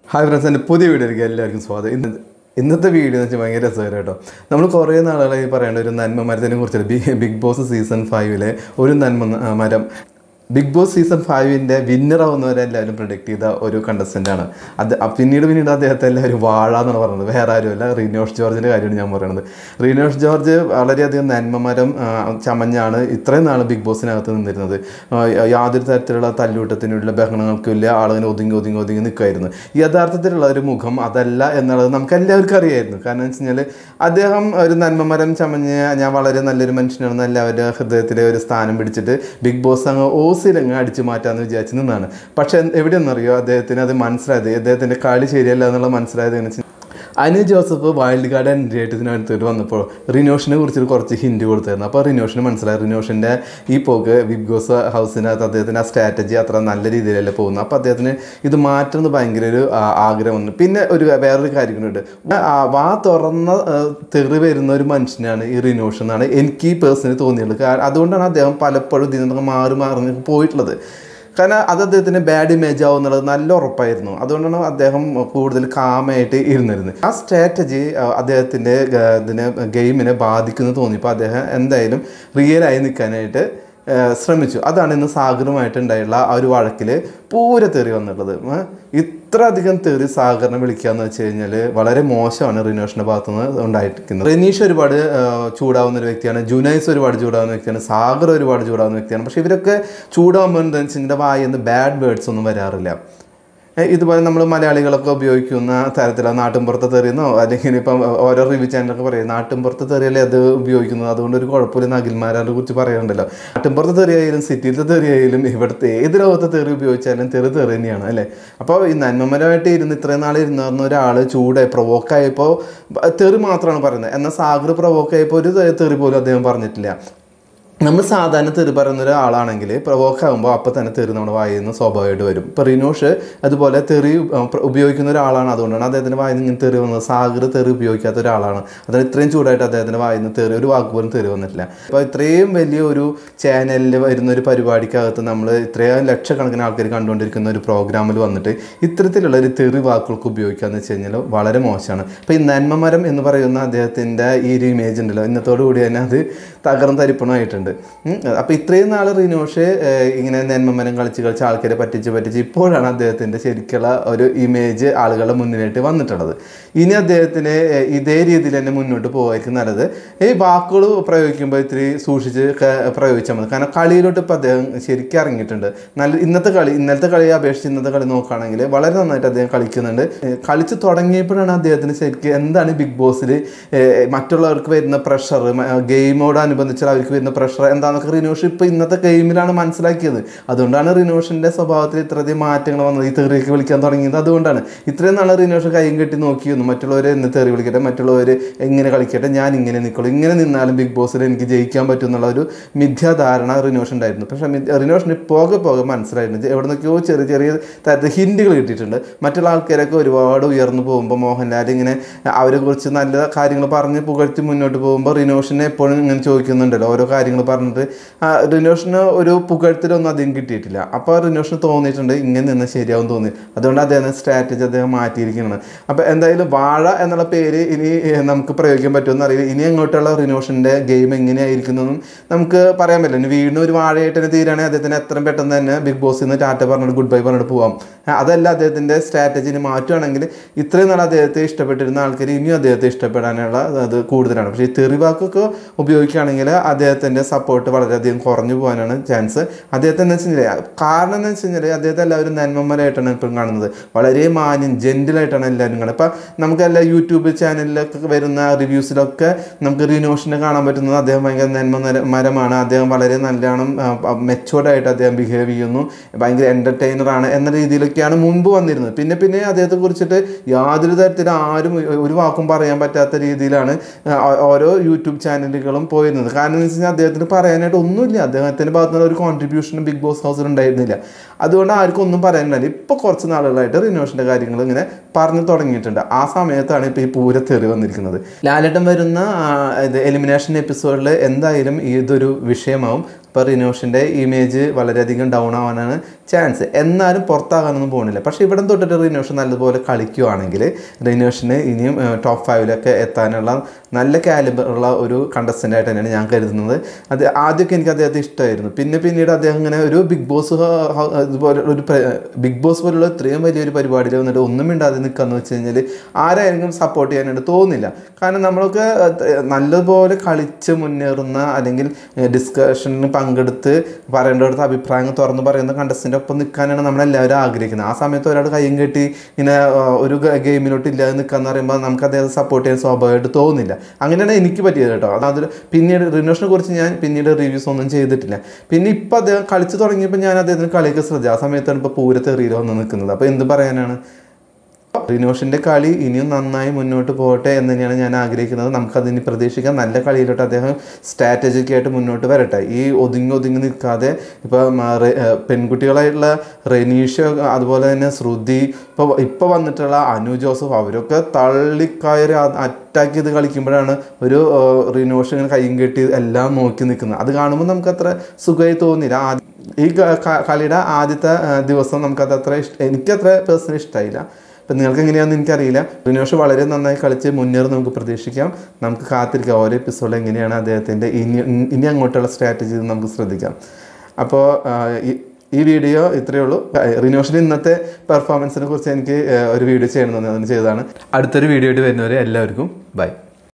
hi friends എൻ്റെ പുതിയ വീഡിയോയിലേക്ക് എല്ലാവർക്കും സ്വാഗതം ഇന്ന് ഇന്നത്തെ വീഡിയോ എന്ന് വെച്ചാൽ ഭയങ്കര രസകരം കേട്ടോ നമ്മൾ കുറേ നാളുകളായി പറയേണ്ട ഒരു നന്മ മരത്തിനെ കുറിച്ചിട്ട് ബി ബിഗ് ബോസ് സീസൺ ഫൈവിലെ ഒരു നന്മ ന- മരം ബിഗ് ബോസ് സീസൺ ഫൈവിൻ്റെ വിന്നർ ആവുന്നവരെല്ലാവരും പ്രൊഡിക്റ്റ് ചെയ്ത ഒരു കണ്ടസ്റ്റൻ്റ് ആണ് അത് അ- പിന്നീട് പിന്നീട് അദ്ദേഹത്തെ എല്ലാവരും വാഴ എന്നാണ് പറയുന്നത് വേറെ ആരുമല്ല റീനോഷ് ജോർജിൻ്റെ കാര്യമാണ് ഞാൻ പറയുന്നത് റീനോഷ് ജോർജ് വളരെയധികം നന്മമരം ആ, ചമഞ്ഞാണ് ഇത്രയും നാൾ ബിഗ് ബോസിനകത്ത് നിന്നിരുന്നത് ആ, യാതൊരു തരത്തിലുള്ള തല്ലൂട്ടത്തിനുള്ള ബഹളങ്ങൾക്കും ഇല്ല ആളുകൾ ഒതുങ്ങി ഒതുങ്ങി ഒതുങ്ങി നിൽക്കുമായിരുന്നു യഥാർത്ഥത്തിലുള്ള ഒരു മുഖം അതല്ല എന്നുള്ളത് നമുക്ക് എല്ലാവർക്കും അറിയായിരുന്നു കാരണം എന്ന് വെച്ച് കഴിഞ്ഞാൽ അദ്ദേഹം ഒരു നന്മമരം ചമഞ്ഞ് ഞാൻ വളരെ നല്ലൊരു മനുഷ്യനാണെന്ന് എല്ലാവരുടെ ഹൃദയത്തിലെ ഒരു സ്ഥാനം പിടിച്ചിട്ട് ബിഗ് ബോസ് അങ്ങ് ഓസിലങ്ങ് അടിച്ചു മാറ്റാമെന്ന് വിചാരിച്ച് നിന്നാണ് പക്ഷെ എവിടെയെന്നറിയോ അദ്ദേഹത്തിന് അത് മനസ്സിലായത് അദ്ദേഹത്തിൻ്റെ കളി ശരിയല്ല എന്നുള്ളത് മനസ്സിലായത് എന്ന് വെച്ചാൽ Anu Joseph wild card entry ആയിട്ട് ഇതിനടുത്തോട്ട് വന്നപ്പോൾ റിനോഷിനെ കുറിച്ച് കുറച്ച് ഹിൻഡ് കൊടുത്തായിരുന്നു അപ്പോൾ റിനോഷിന് മനസ്സിലായി റിനോഷിൻ്റെ ഈ പോക്ക് ബിഗ് ബോസ് ഹൗസിനകത്ത് അദ്ദേഹത്തിൻ്റെ ആ സ്ട്രാറ്റജി അത്ര നല്ല രീതിയിലല്ല പോകുന്നത് അപ്പോൾ അദ്ദേഹത്തിന് ഇത് മാറ്റുന്നത് ഭയങ്കര ഒരു ആ, ആഗ്രഹം വന്നു പിന്നെ ഒരു വേറൊരു കാര്യം കൂടി ഉണ്ട് ആ, വാ തുറന്ന ആ, തെറി വരുന്ന ഒരു മനുഷ്യനാണ് ഈ റിനോഷ് എന്നാണ് എനിക്ക് പേഴ്സണലി തോന്നിയുള്ളത് കാരണം അതുകൊണ്ടാണ് അദ്ദേഹം പലപ്പോഴും ഇതിൽ നിന്നൊക്കെ മാറി മാറി പോയിട്ടുള്ളത് കാരണം അത് അദ്ദേഹത്തിന് ബാഡ് ഇമേജ് ആവും എന്നുള്ളത് നല്ല ഉറപ്പായിരുന്നു അതുകൊണ്ടാണ് അദ്ദേഹം കൂടുതൽ കാമായിട്ട് ഇരുന്നിരുന്നത് ആ സ്ട്രാറ്റജി അദ്ദേഹത്തിൻ്റെ ഗ- ഇതിനെ ഗെയിമിനെ ബാധിക്കുന്നു തോന്നിയപ്പോൾ അദ്ദേഹം എന്തായാലും റിയലായി നിൽക്കാനായിട്ട് ആ, ശ്രമിച്ചു അതാണ് ഇന്ന് സാഗറുമായിട്ടുണ്ടായുള്ള ആ ഒരു വഴക്കിൽ പൂര തെറി വന്നിട്ടുള്ളത് ആ, ഇത്ര അധികം തെറി സാഗറിനെ വിളിക്കാന്ന് വെച്ച് കഴിഞ്ഞാൽ വളരെ മോശമാണ് റിനോഷിൻ്റെ ഭാഗത്തുനിന്ന് ഉണ്ടായിരിക്കുന്നത് റെനീഷ് ഒരുപാട് ആ, ചൂടാവുന്ന ഒരു വ്യക്തിയാണ് ജുനൈസ് ഒരുപാട് ചൂടാവുന്ന വ്യക്തിയാണ് സാഗർ ഒരുപാട് ചൂടാവുന്ന വ്യക്തിയാണ് പക്ഷേ ഇവരൊക്കെ ചൂടാവുമ്പോൾ എന്താ വെച്ച് കഴിഞ്ഞാൽ വായിന്ന് ബാഡ് വേർഡ്സ് ഒന്നും വരാറില്ല ഏ, ഇതുപോലെ നമ്മൾ മലയാളികളൊക്കെ ഉപയോഗിക്കുന്ന തരത്തിലുള്ള നാട്ടിൻപുറത്തെ തെറിയെന്നോ അല്ലെങ്കിൽ ഇപ്പം ഓരോ റിവ്യൂ ചാനലൊക്കെ പറയും നാട്ടിൻപുറത്തെ തെറിയല്ലേ അത് ഉപയോഗിക്കുന്നത് അതുകൊണ്ട് ഒരു കുഴപ്പമില്ല അഖിൽമാരെ കുറിച്ച് പറയാറുണ്ടല്ലോ നാട്ടിൻപുറത്തെ തെറിയായാലും സിറ്റിയിലത്തെ തെറിയായാലും ഇവിടുത്തെ ഏത് ലോകത്തെ തെറി ഉപയോഗിച്ചാലും തെറി തെറി തന്നെയാണ് അല്ലേ അപ്പോൾ ഈ നന്മമരമായിട്ട് ഇരുന്ന് ഇത്രയും നാൾ ഇരുന്ന് പറഞ്ഞ ഒരാൾ ചൂടായി പ്രൊവോക്കായപ്പോൾ തെറി മാത്രമാണ് പറയുന്നത് എന്നാൽ സാഗർ പ്രൊവോക്കായപ്പോൾ ഒരു തെറി പോലും അദ്ദേഹം പറഞ്ഞിട്ടില്ല നമ്മൾ സാധാരണ തെറി പറയുന്ന ഒരാളാണെങ്കിൽ പ്രവോക്ക് ആകുമ്പോൾ അപ്പോൾ തന്നെ തെറി നമ്മുടെ വായിൽ നിന്ന് സ്വാഭാവികമായിട്ട് വരും ഇപ്പോൾ റിനോഷ് അതുപോലെ തെറി ആ, പ്ര- ഉപയോഗിക്കുന്ന ഒരാളാണ് അതുകൊണ്ടാണ് അദ്ദേഹത്തിൻ്റെ വായിൽ നിന്ന് ഇങ്ങനെ തെറി വന്നത് സാഗർ തെറി ഉപയോഗിക്കാത്ത ഒരാളാണ് അതായത് ഇത്രയും ചൂടായിട്ട് അദ്ദേഹത്തിൻ്റെ വായിൽ നിന്ന് തെറി ഒരു വാക്ക് പോലും തെറി വന്നിട്ടില്ല അപ്പോൾ ഇത്രയും വലിയ ഒരു ചാനലിൽ വരുന്ന ഒരു പരിപാടിക്കകത്ത് നമ്മൾ ഇത്രയും ലക്ഷക്കണക്കിന് ആൾക്കാർ കണ്ടുകൊണ്ടിരിക്കുന്ന ഒരു പ്രോഗ്രാമിൽ വന്നിട്ട് ഇത്തരത്തിലുള്ള ഒരു തെറി വാക്കുകൾക്ക് ഉപയോഗിക്കാന്ന് വെച്ച് കഴിഞ്ഞാൽ വളരെ മോശമാണ് അപ്പോൾ ഈ നന്മമരം എന്ന് പറയുന്ന അദ്ദേഹത്തിൻ്റെ ഈ ഒരു ഇമേജ് ഉണ്ടല്ലോ ഇന്നത്തോടു കൂടി തന്നെ അത് തകർന്ന് തരിപ്പണമായിട്ടുണ്ട് അപ്പോൾ ഇത്രയും നാൾ റിനോഷ് ഏഹ്, ഇങ്ങനെ നന്മമരം കളിച്ച് കളിച്ച് ആൾക്കാരെ പറ്റിച്ച് പറ്റിച്ച് ഇപ്പോഴാണ് അദ്ദേഹത്തിൻ്റെ ശരിക്കുള്ള ഒരു ഇമേജ് ആളുകളുടെ മുന്നിലായിട്ട് വന്നിട്ടുള്ളത് ഇനി അദ്ദേഹത്തിന് ഏഹ്, ഇതേ രീതിയിൽ തന്നെ മുന്നോട്ട് പോകുമായിരിക്കും നല്ലത് ഈ വാക്കുകൾ പ്രയോഗിക്കുമ്പോൾ ഇത്തിരി സൂക്ഷിച്ച് ക- പ്രയോഗിച്ചാൽ മതി കാരണം കളിയിലോട്ട് ഇപ്പോൾ അദ്ദേഹം ശരിക്കും ഇറങ്ങിയിട്ടുണ്ട് നല്ല ഇന്നത്തെ കളി ഇന്നലത്തെ കളിയെ അപേക്ഷിച്ച് ഇന്നത്തെ കളി നോക്കുകയാണെങ്കിൽ വളരെ നന്നായിട്ട് അദ്ദേഹം കളിക്കുന്നുണ്ട് ഏഹ്, കളിച്ച് തുടങ്ങിയപ്പോഴാണ് അദ്ദേഹത്തിന് ശരിക്കും എന്താണ് ബിഗ് ബോസിൽ മറ്റുള്ളവർക്ക് വരുന്ന പ്രഷർ ഗെയിമോടനുബന്ധിച്ച് അവർക്ക് വരുന്ന പ്രഷർ എന്താണെന്നൊക്കെ റിനോഷ് ഇപ്പോൾ ഇന്നത്തെ ഗെയിമിലാണ് മനസ്സിലാക്കിയത് അതുകൊണ്ടാണ് റിനോഷിൻ്റെ സ്വഭാവത്തിൽ ഇത്രയധികം മാറ്റങ്ങൾ വന്നത് ഈ തെറിയൊക്കെ വിളിക്കാൻ തുടങ്ങിയത് അതുകൊണ്ടാണ് ഇത്രയും നാളെ റിനോഷ് കൈയും കെട്ടി നോക്കിയിരുന്നു മറ്റുള്ളവർ എന്ന് തെറി വിളിക്കട്ടെ മറ്റുള്ളവർ എങ്ങനെ കളിക്കട്ടെ ഞാൻ ഇങ്ങനെ നിൽക്കുള്ളൂ ഇങ്ങനെ നിന്നാലും ബിഗ് ബോസിൽ എനിക്ക് ജയിക്കാൻ പറ്റും എന്നുള്ള ഒരു മിഥ്യാധാരണ റിനോഷ് ഉണ്ടായിരുന്നു പക്ഷേ മിഥ്യ- റിനോഷിന് പോകെ പോകെ മനസ്സിലായിട്ടുണ്ട് എവിടെ നിന്നൊക്കെയോ ചെറിയ ചെറിയ തരത്തിൽ ഹിൻഡുകൾ കിട്ടിയിട്ടുണ്ട് മറ്റുള്ള ആൾക്കാരൊക്കെ ഒരുപാട് ഉയർന്നു പോകുമ്പോൾ മോഹൻലാൽ ഇങ്ങനെ അവരെ കുറിച്ച് നല്ല കാര്യങ്ങൾ പറഞ്ഞ് പുകഴ്ത്തി മുന്നോട്ട് പോകുമ്പോൾ റിനോഷിനെ എപ്പോഴും ഇങ്ങനെ ചോദിക്കുന്നുണ്ടല്ലോ ഓരോ കാര്യങ്ങൾ പറഞ്ഞിട്ട് ആ, റിനോഷിന് ഒരു പുകഴ്ത്തലൊന്നും അധികം കിട്ടിയിട്ടില്ല അപ്പോൾ റിനോഷിന് തോന്നിയിട്ടുണ്ട് ഇങ്ങനെ നിന്ന് ശരിയാവും തോന്നി അതുകൊണ്ട് അദ്ദേഹം സ്ട്രാറ്റജി അദ്ദേഹം മാറ്റിയിരിക്കുകയാണ് അപ്പോൾ എന്തായാലും വാഴ എന്നുള്ള പേര് ഇനി ഏഹ്, നമുക്ക് പ്രയോഗിക്കാൻ പറ്റുമെന്ന് അറിയില്ല ഇനി അങ്ങോട്ടുള്ള റിനോഷിൻ്റെ ഗെയിം എങ്ങനെയായിരിക്കുന്നതെന്നും നമുക്ക് പറയാൻ പറ്റില്ല ഇനി വീണ്ടും ഒരു വാഴയായിട്ട് തന്നെ തീരുകയാണെങ്കിൽ അദ്ദേഹത്തിന് എത്രയും പെട്ടെന്ന് തന്നെ ബിഗ് ബോസിൽ നിന്ന് ടാറ്റ പറഞ്ഞിട്ട് ഗുഡ് ബൈ പറഞ്ഞിട്ട് പോവാം ആ, അതല്ല അദ്ദേഹത്തിൻ്റെ സ്ട്രാറ്റജിന് മാറ്റുകയാണെങ്കിൽ ഇത്രയും നാൾ അദ്ദേഹത്തെ ഇഷ്ടപ്പെട്ടിരുന്ന ആൾക്കാർ ഇനിയും അദ്ദേഹത്തെ ഇഷ്ടപ്പെടാനുള്ള അത് കൂടുതലാണ് പക്ഷേ ഈ തെറിവാക്കൊക്കെ ഉപയോഗിക്കുകയാണെങ്കിൽ അദ്ദേഹത്തിൻ്റെ സപ്പോർട്ട് വളരെയധികം കുറഞ്ഞു പോകാനാണ് ചാൻസ് അദ്ദേഹത്തെ എന്ന് വെച്ച് കഴിഞ്ഞാൽ കാരണം എന്ന് വെച്ച് കഴിഞ്ഞാൽ അദ്ദേഹത്തെ എല്ലാവരും നന്മന്മാരായിട്ടാണ് ഇപ്പം കാണുന്നത് വളരെ മാന്യം ജെൻറ്റിലായിട്ടാണ് എല്ലാവരും കാണുന്നത് ഇപ്പം നമുക്ക് എല്ലാ യൂട്യൂബ് ചാനലിലൊക്കെ വരുന്ന റിവ്യൂസിലൊക്കെ നമുക്ക് റിനോഷിനെ കാണാൻ പറ്റുന്നത് അദ്ദേഹം ഭയങ്കര നന്മമരമാണ് അദ്ദേഹം വളരെ നല്ലോണം മെച്ചോർഡായിട്ട് അദ്ദേഹം ബിഹേവ് ചെയ്യുന്നു ഭയങ്കര എൻ്റർടൈനറാണ് എന്ന രീതിയിലൊക്കെയാണ് മുൻപ് വന്നിരുന്നത് പിന്നെ പിന്നെ അദ്ദേഹത്തെ കുറിച്ചിട്ട് യാതൊരു തരത്തിലും ആരും ഒരു വാക്കും പറയാൻ പറ്റാത്ത രീതിയിലാണ് ആ, ഓ- ഓരോ യൂട്യൂബ് ചാനലുകളും പോയിരുന്നത് കാരണം എന്ന് വെച്ച് കഴിഞ്ഞാൽ അദ്ദേഹത്തിന് പറയാനായിട്ട് ഒന്നുമില്ല അദ്ദേഹത്തിൻ്റെ ഭാഗത്തുനിന്ന് ഒരു കോൺട്രിബ്യൂഷനും ബിഗ് ബോസ് ഹൗസിൽ ഉണ്ടായിരുന്നില്ല അതുകൊണ്ട് ആർക്കും ഒന്നും പറയാനില്ല ഇപ്പോൾ കുറച്ച് നാളുകളായിട്ട് റിനോഷൻ്റെ കാര്യങ്ങൾ ഇങ്ങനെ പറഞ്ഞു തുടങ്ങിയിട്ടുണ്ട് ആ സമയത്താണ് ഇപ്പോൾ ഈ പൂര തെറി വന്നിരിക്കുന്നത് ലാലേട്ടൻ വരുന്ന ആ, ഇത് എലിമിനേഷൻ എപ്പിസോഡിൽ എന്തായാലും ഇതൊരു വിഷയമാവും ഇപ്പോൾ റിനോഷിൻ്റെ ഇമേജ് വളരെയധികം ഡൗൺ ആവാനാണ് ചാൻസ് എന്നാലും പുറത്താകാനൊന്നും പോകുന്നില്ല പക്ഷേ ഇവിടെ തൊട്ടിട്ട് റിനോഷൻ നല്ലതുപോലെ കളിക്കുവാണെങ്കിൽ റിനോഷിന് ഇനിയും ടോപ്പ് ഫൈവിലൊക്കെ എത്താനുള്ള നല്ല കാലിബർ ഉള്ള ഒരു contestant ആയിട്ട് തന്നെയാണ് ഞാൻ കരുതുന്നത് അത് ആദ്യമൊക്കെ എനിക്ക് അദ്ദേഹത്തെ ഇഷ്ടമായിരുന്നു പിന്നെ പിന്നീട് അദ്ദേഹം ഇങ്ങനെ ഒരു ബിഗ് ബോസ് ഇതുപോലെ ഒരു ബിഗ് ബോസ് പോലുള്ള ഇത്രയും വലിയൊരു പരിപാടിയിൽ വന്നിട്ട് ഒന്നും മിണ്ടാതെ നിൽക്കാന്ന് വെച്ച് കഴിഞ്ഞാൽ ആരായിരിക്കും സപ്പോർട്ട് ചെയ്യാനായിട്ട് തോന്നില്ല കാരണം നമ്മളൊക്കെ ഏഹ്, നല്ലതുപോലെ കളിച്ച് മുന്നേറുന്ന അല്ലെങ്കിൽ ഡിസ്കഷനിൽ പങ്കെടുത്ത് പറയേണ്ടടുത്ത് അഭിപ്രായങ്ങൾ തുറന്ന് പറയുന്ന കണ്ടസ്റ്റിൻ്റെ ഒപ്പം നിൽക്കാനാണ് നമ്മളെല്ലാവരും ആഗ്രഹിക്കുന്നത് ആ സമയത്ത് ഒരാൾ കയ്യും കെട്ടി ഇങ്ങനെ ആ, ഒരു ഗെയിമിലോട്ട് ഇല്ലാതെ നിൽക്കാന്ന് പറയുമ്പോൾ നമുക്ക് അദ്ദേഹത്തെ സപ്പോർട്ട് ചെയ്യാൻ സ്വാഭാവികമായിട്ട് തോന്നുന്നില്ല അങ്ങനെയാണ് എനിക്ക് പറ്റിയത് കേട്ടോ അതായത് പിന്നീട് റിനോഷനെ കുറിച്ച് ഞാൻ പിന്നീട് റിവ്യൂസ് ഒന്നും ചെയ്തിട്ടില്ല പിന്നെ ഇപ്പം അദ്ദേഹം കളിച്ച് തുടങ്ങിയപ്പോൾ ഞാൻ അദ്ദേഹത്തിന് കളിയൊക്കെ ശ്രദ്ധിച്ചു ആ സമയത്താണ് ഇപ്പോൾ പൂരത്തെറിയിൽ വന്ന് നിൽക്കുന്നത് അപ്പോൾ എന്ത് പറയാനാണ് റിനോഷിന്റെ കളി ഇനിയും നന്നായി മുന്നോട്ട് പോകട്ടെ എന്ന് തന്നെയാണ് ഞാൻ ആഗ്രഹിക്കുന്നത് നമുക്കതിന് പ്രതീക്ഷിക്കാം നല്ല കളിയിലോട്ട് അദ്ദേഹം സ്ട്രാറ്റജിക് ആയിട്ട് മുന്നോട്ട് വരട്ടെ ഈ ഒതുങ്ങി ഒതുങ്ങി നിൽക്കാതെ ഇപ്പം പെൺകുട്ടികളായിട്ടുള്ള റെനീഷ അതുപോലെ തന്നെ ശ്രുതി ഇപ്പോൾ ഇപ്പോൾ വന്നിട്ടുള്ള അനു ജോസഫ് അവരൊക്കെ തള്ളിക്കയറി അറ്റാക്ക് ചെയ്ത് കളിക്കുമ്പോഴാണ് ഒരു ആ, റിനോഷ് ഇങ്ങനെ കൈയും കെട്ടി എല്ലാം നോക്കി നിൽക്കുന്നത് അത് കാണുമ്പോൾ നമുക്ക് അത്ര സുഖമായി തോന്നില്ല ആദ്യ- ഈ ക- ക- കളിയുടെ ആദ്യത്തെ ആ, ദിവസം നമുക്കത് അത്ര ഇഷ്ട എനിക്കത്ര പേഴ്സണലി ഇഷ്ടമായില്ല ഇപ്പം നിങ്ങൾക്ക് എങ്ങനെയാണെന്ന് എനിക്കറിയില്ല റിനോഷ് വളരെ നന്നായി കളിച്ച് മുന്നേറി നമുക്ക് പ്രതീക്ഷിക്കാം നമുക്ക് കാത്തിരിക്കാം ഓരോ എപ്പിസോഡിൽ എങ്ങനെയാണ് അദ്ദേഹത്തിൻ്റെ ഇനി ഇനി അങ്ങോട്ടുള്ള സ്ട്രാറ്റജി എന്ന് നമുക്ക് ശ്രദ്ധിക്കാം അപ്പോൾ ഈ വീഡിയോ ഇത്രയേ ഉള്ളൂ റിനോഷിൻ്റെ ഇന്നത്തെ പെർഫോമൻസിനെ കുറിച്ച് എനിക്ക് ആ, ഒരു വീഡിയോ ചെയ്യണമെന്ന് അതിന് ചെയ്തതാണ് അടുത്തൊരു വീഡിയോ ആയിട്ട് വരുന്നവരെ എല്ലാവർക്കും ബൈ